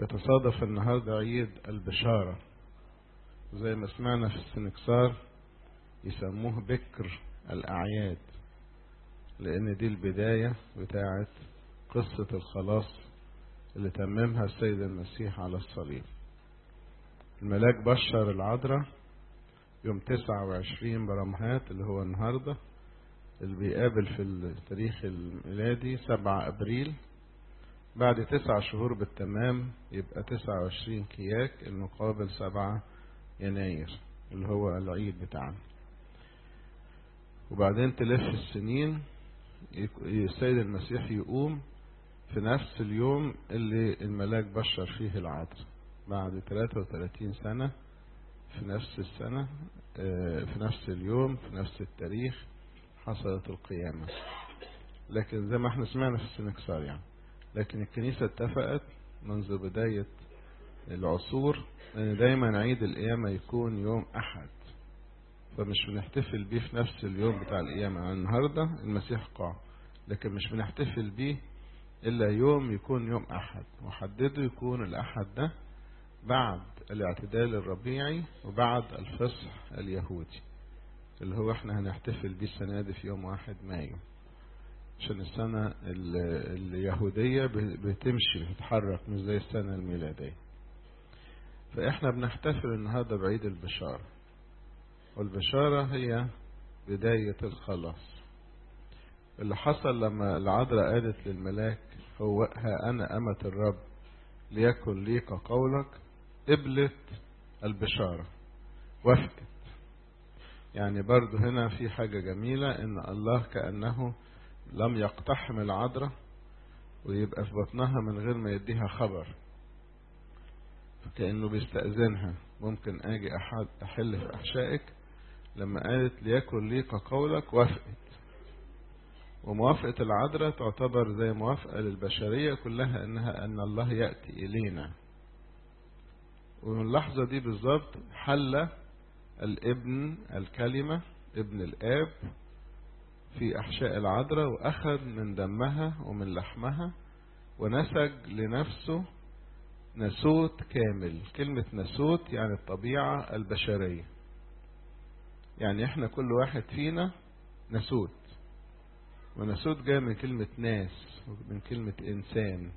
يتصادف النهاردة عيد البشارة زي ما سمعنا في السنكسار يسموه بكر الأعياد لأن دي البداية بتاعت قصة الخلاص اللي تممها السيد المسيح على الصليب الملاك بشر العذراء يوم 29 برمهات اللي هو النهاردة اللي بيقابل في التاريخ الميلادي 7 أبريل بعد تسع شهور بالتمام يبقى 29 كياك المقابل 7 يناير اللي هو العيد بتاعنا وبعدين تلف السنين السيد المسيح يقوم في نفس اليوم اللي الملاك بشر فيه العذراء بعد 33 سنة في نفس السنة في نفس اليوم في نفس التاريخ حصلت القيامة لكن زي ما احنا سمعنا في السنكسار يعني لكن الكنيسة اتفقت منذ بداية العصور ان دايما عيد القيامة يكون يوم احد فمش بنحتفل بيه في نفس اليوم بتاع القيامة يعني النهاردة المسيح قاع لكن مش بنحتفل بيه الا يوم يكون يوم احد وحدده يكون الاحد ده بعد الاعتدال الربيعي وبعد الفصح اليهودي اللي هو احنا هنحتفل بيه السنة دي في يوم واحد مايو عشان السنة اليهودية بتمشي بتتحرك مش زي السنة الميلادية فاحنا بنحتفل النهاردة بعيد البشارة والبشارة هي بداية الخلاص اللي حصل لما العذراء قالت للملاك هو ها أنا أمة الرب ليكن لي كقولك قبلت البشارة وافقت يعني برضو هنا في حاجة جميلة ان الله كأنه لم يقتحم العذراء ويبقى في بطنها من غير ما يديها خبر كأنه بيستأذنها ممكن اجي أحد احل في احشائك لما قالت ليكن لي كقولك وافقت وموافقة العذراء تعتبر زي موافقة للبشرية كلها انها ان الله يأتي الينا ومن اللحظة دي بالظبط حل الابن الكلمة ابن الاب في احشاء العذراء واخذ من دمها ومن لحمها ونسج لنفسه نسوت كامل كلمة نسوت يعني الطبيعة البشرية يعني احنا كل واحد فينا نسوت ونسوت جاي من كلمة ناس من كلمة إنسان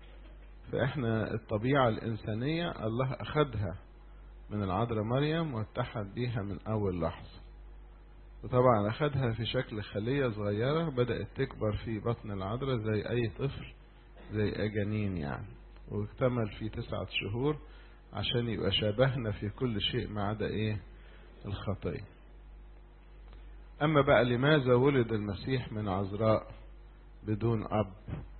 فإحنا الطبيعة الإنسانية الله أخدها من العذراء مريم واتحد بيها من أول لحظة وطبعا أخدها في شكل خلية صغيرة بدأت تكبر في بطن العذراء زي أي طفل زي أجانين يعني واكتمل في تسعة شهور عشان يبقى شبهنا في كل شيء ما عدا إيه الخطية أما بقى لماذا ولد المسيح من عذراء بدون أب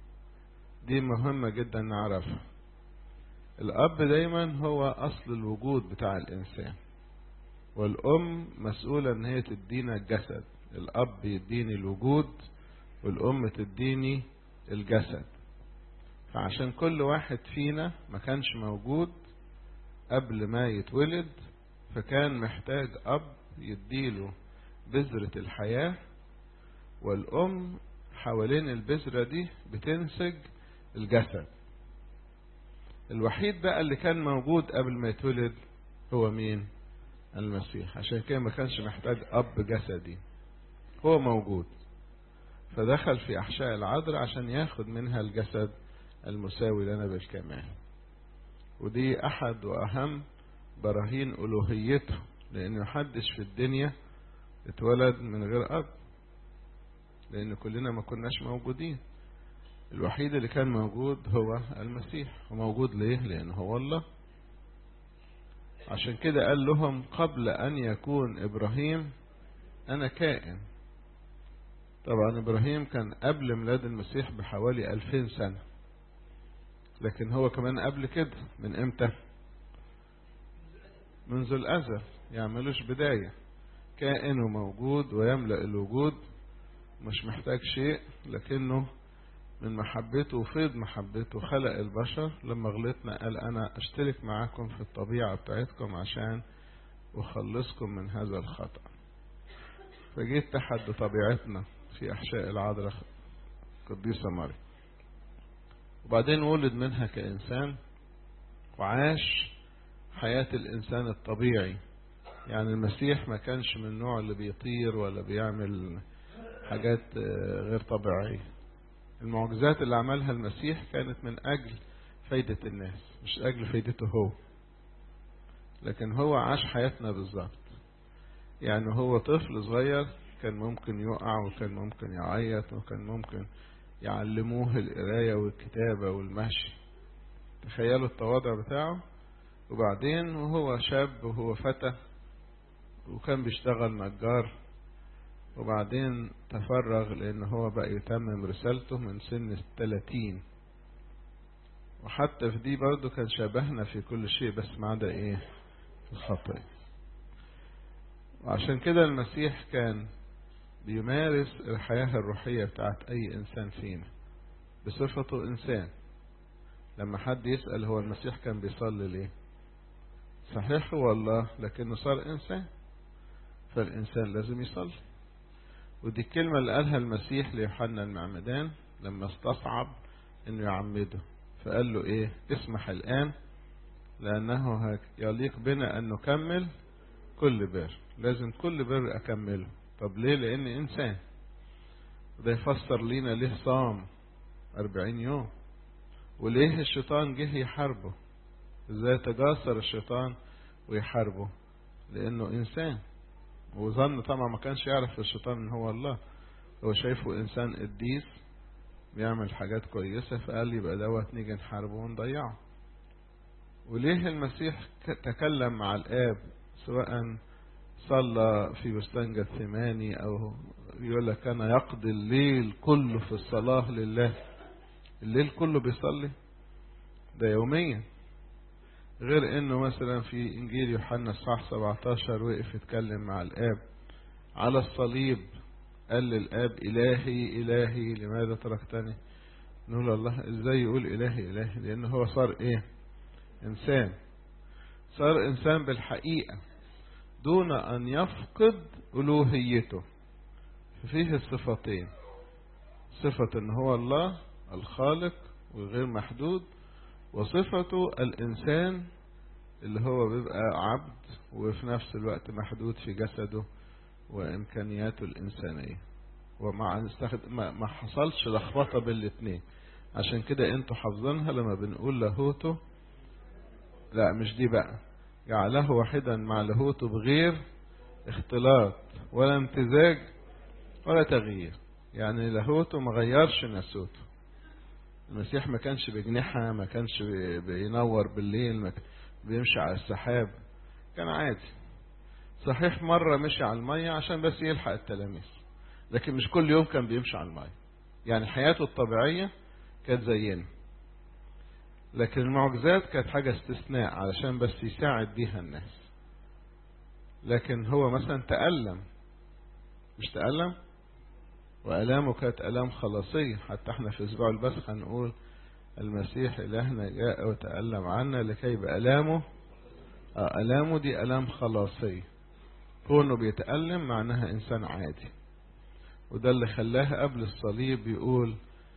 دي مهمة جدا نعرفها الأب دايما هو أصل الوجود بتاع الإنسان والأم مسؤولة إن هي تدينا الجسد الأب يديني الوجود والأم تديني الجسد فعشان كل واحد فينا ما كانش موجود قبل ما يتولد فكان محتاج أب يديله بذرة الحياة والأم حوالين البذرة دي بتنسج الجسد الوحيد بقى اللي كان موجود قبل ما يتولد هو مين المسيح عشان كده ما كانش محتاج أب جسدي هو موجود فدخل في أحشاء العذراء عشان ياخد منها الجسد المساوي لنا بالكمال ودي أحد وأهم براهين ألوهيته لأن محدش في الدنيا اتولد من غير أب لأن كلنا ما كناش موجودين الوحيد اللي كان موجود هو المسيح وموجود ليه لأنه هو الله عشان كده قال لهم قبل أن يكون إبراهيم أنا كائن طبعا إبراهيم كان قبل ميلاد المسيح بحوالي ألفين سنة لكن هو كمان قبل كده من امتى منذ الأزل يعملوش بداية كائن وموجود ويملأ الوجود مش محتاج شيء لكنه من محبته وفيض محبته خلق البشر لما غلطنا قال أنا أشترك معاكم في الطبيعة بتاعتكم عشان أخلصكم من هذا الخطأ فجيت تحت طبيعتنا في أحشاء العذراء قديسة مريم وبعدين ولد منها كإنسان وعاش حياة الإنسان الطبيعي يعني المسيح ما كانش من النوع اللي بيطير ولا بيعمل حاجات غير طبيعية المعجزات اللي عملها المسيح كانت من أجل فايدة الناس مش أجل فايدته هو لكن هو عاش حياتنا بالظبط يعني هو طفل صغير كان ممكن يقع وكان ممكن يعيط وكان ممكن يعلموه القراية والكتابة والمشي تخيلوا التواضع بتاعه وبعدين وهو شاب وهو فتى وكان بيشتغل نجار وبعدين تفرغ لأن هو بقى يتمم رسالته من سن الثلاثين وحتى في دي برضه كان شبهنا في كل شيء بس ما عدا ايه في الخطية وعشان كده المسيح كان بيمارس الحياة الروحية بتاعت أي إنسان فينا بصفته إنسان لما حد يسأل هو المسيح كان بيصلي ليه صحيح هو الله لكنه صار إنسان فالإنسان لازم يصلي ودي الكلمة اللي قالها المسيح ليوحنا المعمدان لما استصعب انه يعمده فقال له ايه اسمح الآن لأنه يليق بنا أن نكمل كل بر لازم كل بر أكمله طب ليه لأن إنسان ده يفسر لينا ليه صام أربعين يوم وليه الشيطان جه يحاربه ازاي تجاسر الشيطان ويحاربه لأنه إنسان وظن طبعا ما كانش يعرف الشيطان ان هو الله هو شايفه انسان قديس بيعمل حاجات كويسة فقال يبقى دوت نيجي نحاربه ونضيعه وليه المسيح تكلم مع الآب سواء صلى في بستان جثماني أو يقول لك كان يقضي الليل كله في الصلاة لله الليل كله بيصلي ده يوميا غير انه مثلا في انجيل يوحنا الصح 17 وقف يتكلم مع الاب على الصليب قال للاب الهي الهي لماذا تركتني نقول الله ازاي يقول الهي الهي لان هو صار ايه انسان صار انسان بالحقيقة دون ان يفقد الوهيته ففيه الصفتين صفة ان هو الله الخالق وغير محدود وصفته الإنسان اللي هو بيبقى عبد وفي نفس الوقت محدود في جسده وإمكانياته الإنسانية ومع ما, ما حصلش لخبطة بين الاثنين عشان كده انتوا حافظينها لما بنقول لاهوته لا مش دي بقى جعله واحدا مع لاهوته بغير اختلاط ولا امتزاج ولا تغيير يعني لاهوته ما غيرش نسوته المسيح ما كانش بجنحها ما كانش بينور بالليل ما بيمشي على السحاب كان عادي صحيح مرة مشي على المية عشان بس يلحق التلاميذ لكن مش كل يوم كان بيمشي على المية يعني حياته الطبيعية كانت زينا لكن المعجزات كانت حاجة استثناء علشان بس يساعد بيها الناس لكن هو مثلا تألم مش تألم وألامه كانت ألام خلاصية حتى احنا في أسبوع البسخ هنقول المسيح إلهنا جاء وتألم عنا لكي بألامه ألامه دي ألام خلاصية كونه بيتألم معناها إنسان عادي وده اللي خلاه قبل الصليب يقول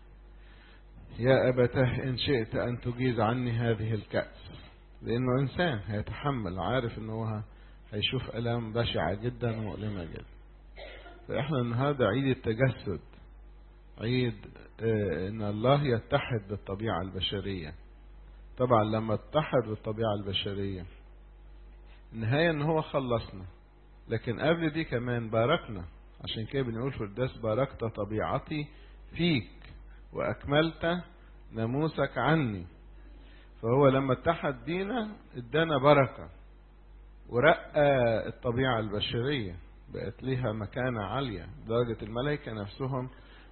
يا أبتاه إن شئت أن تجيز عني هذه الكأس لأنه إنسان هيتحمل عارف أنه هيشوف ألام بشعة جدا ومؤلمة جدا فإحنا النهاردة عيد التجسد عيد ان الله يتحد بالطبيعة البشرية طبعا لما اتحد بالطبيعة البشرية النهاية ان هو خلصنا لكن قبل دي كمان باركنا عشان كده بنقول في الدرس باركت طبيعتي فيك واكملت ناموسك عني فهو لما اتحد بينا ادانا بركة ورقى الطبيعة البشرية بقت ليها مكانة عالية درجة الملائكة نفسهم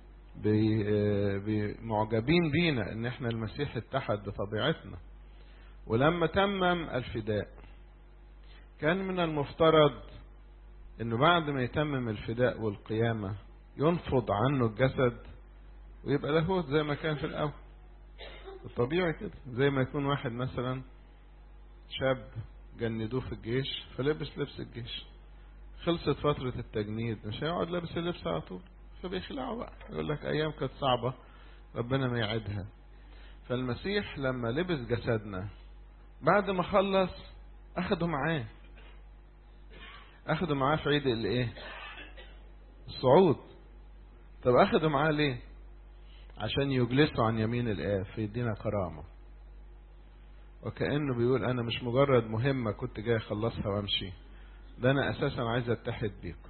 معجبين بينا ان احنا المسيح اتحد بطبيعتنا ولما تمم الفداء كان من المفترض انه بعد ما يتمم الفداء والقيامة ينفض عنه الجسد ويبقى لاهوت زي ما كان في الاول الطبيعي كده زي ما يكون واحد مثلا شاب جندوه في الجيش فلبس لبس الجيش خلصت فترة التجنيد مش هيقعد لابس اللبس على طول فبيخلعوا بقى يقول لك ايام كانت صعبة ربنا ما يعدها فالمسيح لما لبس جسدنا بعد ما خلص اخده معاه اخده معاه في عيد الايه الصعود طب اخده معاه ليه عشان يجلسه عن يمين الآب فيدينا كرامة وكأنه بيقول أنا مش مجرد مهمة كنت جاي أخلصها وأمشي ده أنا أساسا عايز أتحد بيكم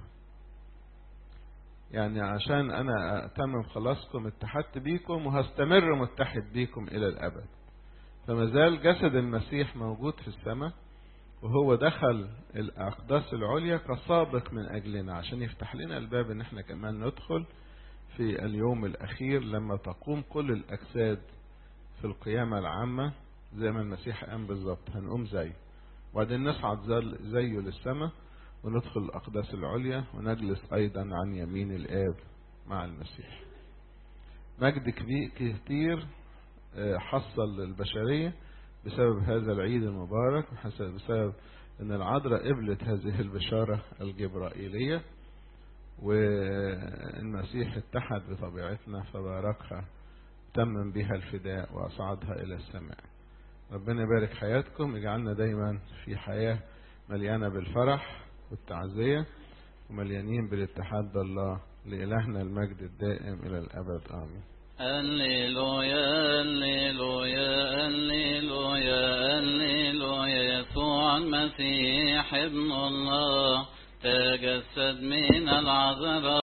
يعني عشان أنا أتمم خلاصكم اتحدت بيكم وهستمر متحد بيكم إلى الأبد فما زال جسد المسيح موجود في السماء وهو دخل الأقداس العليا كسابق من أجلنا عشان يفتح لنا الباب إن احنا كمان ندخل في اليوم الأخير لما تقوم كل الأجساد في القيامة العامة زي ما المسيح قام بالظبط هنقوم زيه وبعدين نصعد زيه للسماء وندخل الأقداس العليا ونجلس أيضا عن يمين الآب مع المسيح مجد كتير حصل للبشرية بسبب هذا العيد المبارك بسبب أن العذراء قبلت هذه البشارة الجبرائيلية والمسيح اتحد بطبيعتنا فباركها تمم بها الفداء وأصعدها إلى السماء ربنا يبارك حياتكم يجعلنا دايما في حياة مليانة بالفرح والتعزية ومليانين بالاتحاد بالله لإلهنا المجد الدائم إلى الأبد آمين هللويا هللويا هللويا هللويا يسوع المسيح ابن الله تجسد من العذراء